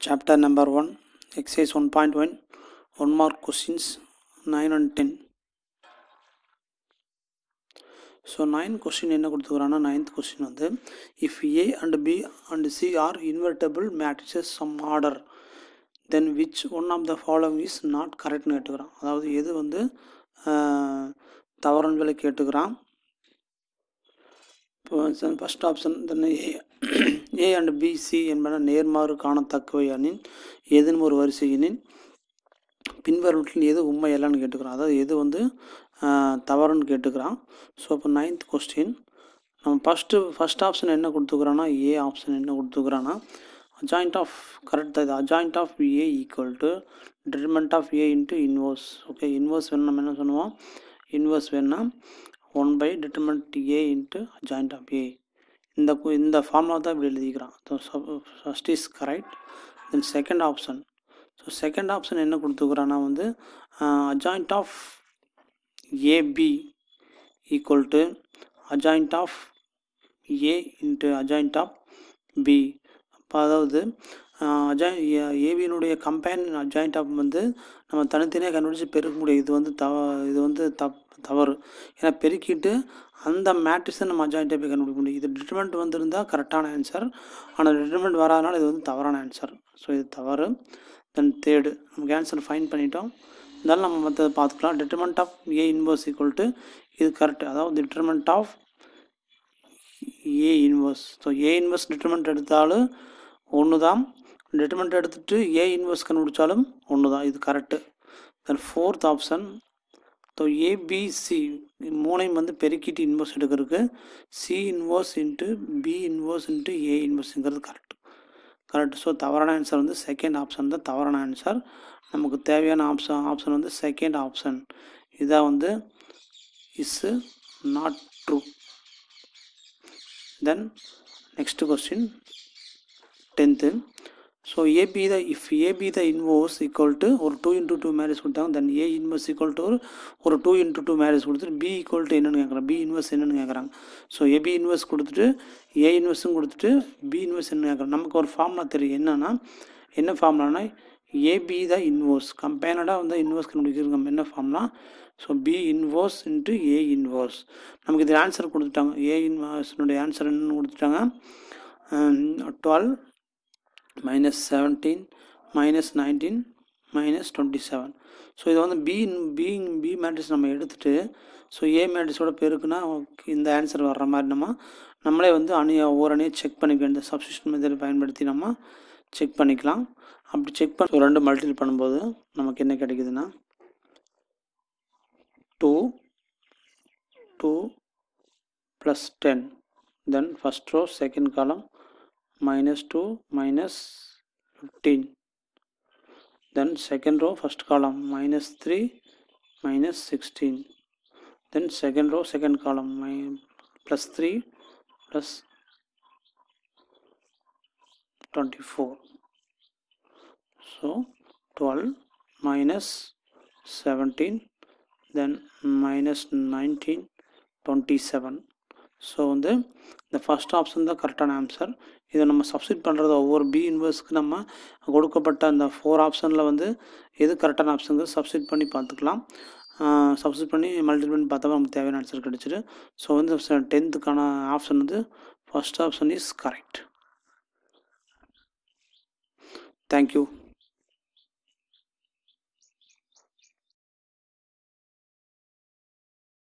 Chapter number 1, exercise 1.1, one mark questions 9 and 10. So nine question என்ன கொடுத்துக்கிறான்னா ninth question வந்து if A and B and C are invertible matrices some order then which one of the following is not கரெக்ட்னு கேட்டுக்கிறான் அதாவது எது வந்து தவறுன்னு சொல்லி கேட்டுக்கிறான் இப்போ first option then A A and B C என்பன நேர்மாறு காணத்தக்கவை எனின் எதுன்னு ஒரு வரிசை எனின் பின்வருவற்றில் எது உண்மை இல்லைன்னு கேட்டுக்கிறான் அதாவது எது வந்து தவறுன்னு கேட்டுக்கிறான் ஸோ இப்போ நைன்த் கொஸ்டின் நம்ம ஃபஸ்ட்டு ஃபஸ்ட் ஆப்ஷன் என்ன கொடுத்துக்கிறான்னா ஏ ஆப்ஷன் என்ன கொடுத்துக்கிறான்னா அஜாயிண்ட் ஆஃப் கரெக்ட் தான் இது adjoint of A equal to determinant of A into inverse okay inverse வேணும் நம்ம என்ன சொல்லுவோம் இன்வர்ஸ் வேணும்னா one by determinant A into adjoint of A இந்த கு- இந்த ஃபார்முலா தான் இப்படி எழுதிக்கிறான் so first is correct then second option so second option என்ன கொடுத்துக்கிறான்னா வந்து adjoint of AB equal to adjoint of A into adjoint of B அப்போ அதாவது அஜாய் ஏபியினுடைய கம்பேன் அஜாயிண்ட் ஆஃப் வந்து நம்ம தனித்தனியாக கண்டுபிடிச்சி பெருக்க முடியும் இது வந்து தவ இது வந்து தப் தவறு ஏன்னா பெருக்கிட்டு அந்த மேட்ரிக்ஸை நம்ம அஜாயிண்ட் ஆஃப் கண்டுபிடிக்க முடியும் இது டிட்டர்மெண்ட் வந்திருந்தால் கரெக்டான ஆன்சர் ஆனால் டிட்டர்மெண்ட் வராதனால இது வந்து தவறான ஆன்சர் ஸோ இது தவறு தென் தேர்டு நமக்கு ஆன்சர் ஃபைன் பண்ணிட்டோம் இருந்தாலும் நம்ம மற்றது பார்த்துக்கலாம் determinant of A inverse equal to இது கரெக்ட் அதாவது determinant of A inverse so A inverse determinant எடுத்தாலும் ஒன்று தான் டிட்டர்மெண்ட் எடுத்துட்டு ஏ இன்வர்ஸ் கண்டுபிடிச்சாலும் ஒன்று தான் இது correct then fourth option so ABC மூணையும் வந்து பெருக்கிட்டு இன்வர்ஸ் எடுக்கிறதுக்கு C inverse into B inverse into A இன்வர்ஸுங்கிறது கரெக்ட் கரெக்ட் ஸோ தவறான ஆன்சர் வந்து செகண்ட் ஆப்ஷன் தான் தவறான ஆன்சர் நமக்கு தேவையான ஆப்ஷன் ஆப்ஷன் வந்து செகண்ட் ஆப்ஷன் இதான் வந்து is not true then next question tenth so AB the if AB the inverse equal to ஒரு டூ இன்ட்டு டூ மேரேஜ் கொடுத்தாங்க then A inverse equal to ஒரு டூ இன்ட்டு டூ மேரேஜ் கொடுத்துட்டு B equal to என்னென்னு கேட்குறாங்க B inverse என்னென்னு கேட்குறாங்க so AB inverse கொடுத்துட்டு ஏ இன்வர்ஸும் கொடுத்துட்டு பி இன்வர்ஸ் என்ன கேட்குறாங்க நமக்கு ஒரு ஃபார்முலா தெரியும் என்னன்னா என்ன ஃபார்முலானா ஏபி த இன்வர்ஸ் கம்பேனடாக வந்து இன்வர்ஸ் கண்டுபிடிக்கிறது நம்ம என்ன ஃபார்ம்னா so B inverse into A inverse நமக்கு இது ஆன்சர் கொடுத்துட்டாங்க ஏ இன்வர்ஸ்னுடைய ஆன்சர் என்னன்னு கொடுத்துட்டாங்க twelve minus seventeen minus nineteen minus twenty seven so இதை வந்து பி பி பி மேட்ரிக்ஸ் நம்ம எடுத்துகிட்டு ஸோ ஏ மேட்ரிக்ஸோட பெருக்குனா இந்த ஆன்சர் வர்ற மாதிரி நம்ம நம்மளே வந்து அணியை ஒவ்வொரு அணியை செக் பண்ணிக்க இந்த சப்ஸ்டியூஷன் மெத்தட் பயன்படுத்தி நம்ம செக் பண்ணிக்கலாம் அப்படி செக் பண்ண ரெண்டு மல்டிபிள் பண்ணும்போது நமக்கு என்ன கிடைக்குதுன்னா two two plus ten then first row second column minus 2 minus 15 then second row first column minus 3 minus 16 then second row second column mi- plus 3 plus 24 so 12 minus 17 then minus 19 27 so வந்து இந்த first option தான் கரெக்டான answer இதை நம்ம substitute பண்ணுறது ஒவ்வொரு B இன்வர்ஸ்க்கு நம்ம கொடுக்கப்பட்ட அந்த ஃபோர் ஆப்ஷனில் வந்து எது கரெக்டான ஆப்ஷனுங்கிறது சப்ஸ்டிட் பண்ணி பார்த்துக்கலாம் சப்ஸ்டிட் பண்ணி மல்டிபிள் பண்ணி பார்த்தா நமக்கு தேவையான ஆன்சர் கிடச்சிரு ஸோ வந்து டென்த்துக்கான ஆப்ஷன் வந்து first option is correct thank you